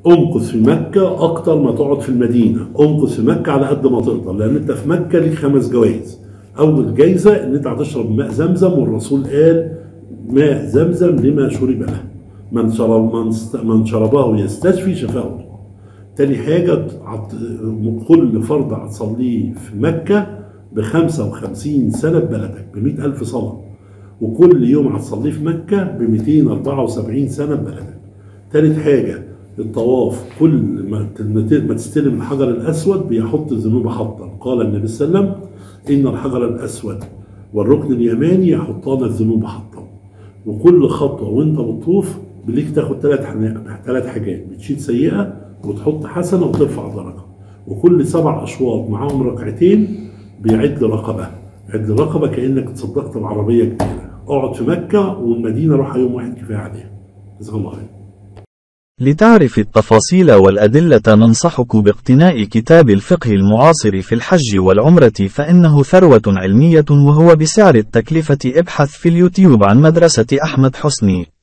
امكث في مكة أكتر ما تقعد في المدينة امكث في مكة على قد ما تقدر لأن أنت في مكة ليك خمس جوائز أول جايزة إن أنت هتشرب ماء زمزم والرسول قال ماء زمزم لما شرب له من شرب من, است- من شربه يستشفي شفاه الله تاني حاجة عط- كل فرض هتصليه في مكة ب 55 سنة ببلدك ب 100 ألف صلاة وكل يوم هتصليه في مكة ب 274 سنة ببلدك تالت حاجة الطواف كل ما ت- ما تستلم الحجر الأسود بيحط الذنوب حطا قال النبي صلى الله عليه وسلم إن الحجر الأسود والركن اليماني يحطان الذنوب حطا وكل خطوة وانت بتطوف بليك تاخد ثلاث ثلاث حاجات بتشيل سيئة وتحط حسنة وترفع درجة وكل سبع أشواط معاهم ركعتين بيعد رقبة عد رقبة كأنك تصدقت بعربية كبيرة اقعد في مكة والمدينة روحها يوم واحد كفاية عليها جزاك الله خير لتعرف التفاصيل والأدلة ننصحك باقتناء كتاب الفقه المعاصر في الحج والعمرة فإنه ثروة علمية وهو بسعر التكلفة ابحث في اليوتيوب عن مدرسة أحمد حسني